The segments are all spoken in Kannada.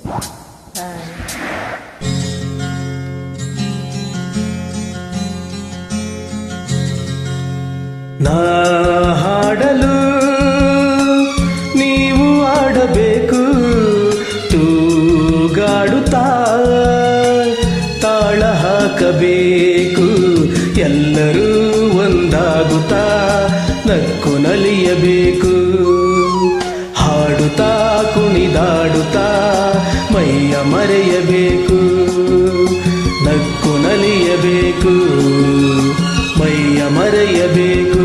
ನಾ ಹಾಡಲು ನೀವು ಆಡಬೇಕು ತೂಗಾಡುತ್ತಾ ತಾಳ ಹಾಕಬೇಕು ಎಲ್ಲರೂ ಒಂದಾಗುತ್ತಾ ನಕ್ಕು ನಲಿಯಬೇಕು ಹಾಡುತ್ತಾ ಕುಣಿದಾಡುತ್ತಾ ಮೈಯ ಮರೆಯಬೇಕು ನಕ್ಕು ನಲಿಯಬೇಕು ಮೈಯ ಮರೆಯಬೇಕು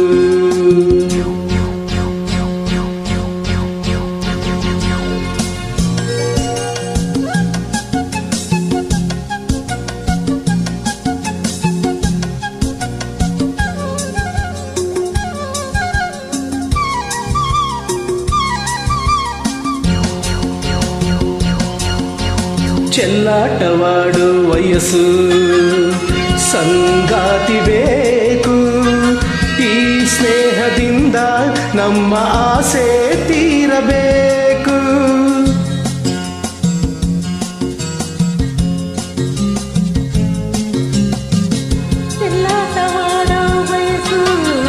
ಚೆಲ್ಲಾಟವಾಡು ವಯಸ್ಸು ಸಂಗಾತಿ ಬೇಕು ಈ ಸ್ನೇಹದಿಂದ ನಮ್ಮ ಆಸೆ ತೀರಬೇಕು ಚೆಲ್ಲಾಟವಾಡೋ ಬಯಸು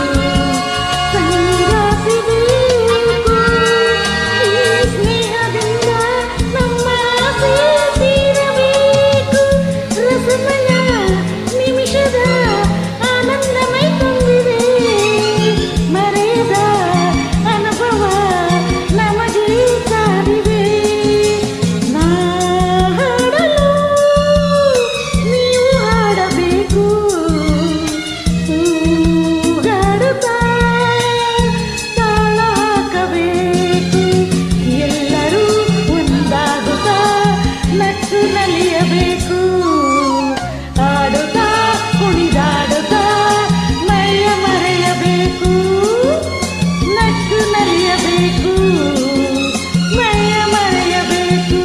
ಸಂಗಾತಿ ಬೇಕು ಈ ಸ್ನೇಹದಿಂದ ನಮ್ಮ ಆಸೆ ತೀರಬೇಕು ರಸಮಯ ನಿಮಿಷದ ಆನಂದಮಯ ತುಂಬಿದೆ ಮರೆಯದ ಅನುಭವ ನಮಗೆ ಕಾದಿದೆ ನಾ ಹಾಡಲು ನೀವು ಹಾಡಬೇಕು ಹಾಡುತ್ತಾ ತಾಳ ಹಾಕಬೇಕು ಎಲ್ಲರೂ ಒಂದಾಗುತ್ತಾ ನಕ್ಕು ನಲಿಯಬೇಕು ಆಡುತ್ತಾ ಕುಣಿದಾಡುತ್ತಾ ಮೈಯ ಮರೆಯಬೇಕು ನಕ್ಕು ನಲಿಯಬೇಕು ಮೈಯ ಮರೆಯಬೇಕು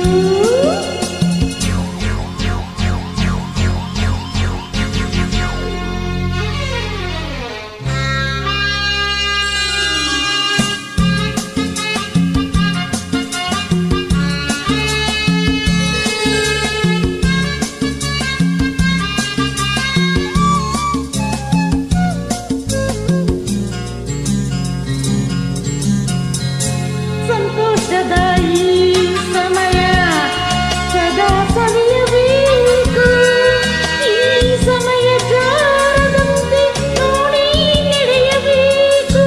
ಸಂತೋಷದ ಈ ಸಮಯ ಸದಾ ಸವಿಯಬೇಕು ಈ ಸಮಯ ಜಾರದಂತೆ ನೋಡಿ ನಡೆಯಬೇಕು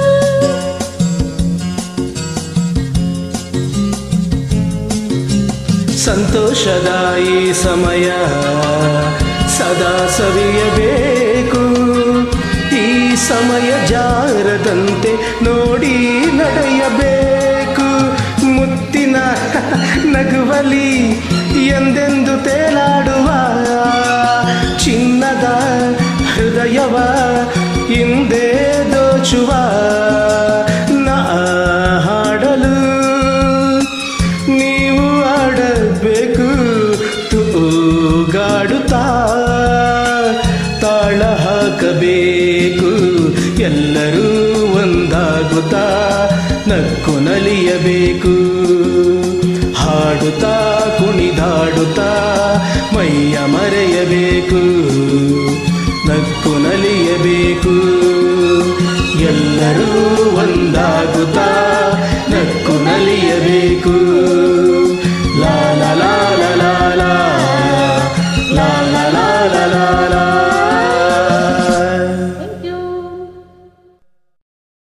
ಸಂತೋಷದ ಈ ಸಮಯ ಸದಾ ಸವಿಯಬೇಕು ಈ ಸಮಯ ಜಾರದಂತೆ ನೋಡಿ ನಡೆಯಬೇಕು ಮುತ್ತಿನ ನಗುವಲಿ ಎಂದೆಂದು ತೇಲಾಡುವ ಚಿನ್ನದ ಹೃದಯವ ಹಿಂದೆ ದೋಚುವ ನಾ ಹಾಡಲು ನೀವು ಆಡಬೇಕು ತೂಗಾಡುತ್ತಾ ತಾಳ ಹಾಕಬೇಕು ಎಲ್ಲರೂ ಒಂದಾಗುತ್ತಾ ನಕ್ಕು ನಲಿಯಬೇಕು ಹಾಡುತ್ತಾ ಕುಣಿದಾಡುತ್ತಾ ಮೈಯ ಮರೆಯಬೇಕು ನಕ್ಕು ನಲಿಯಬೇಕು ಎಲ್ಲರೂ ಒಂದಾಗುತ್ತಾ ನಕ್ಕು ನಲಿಯಬೇಕು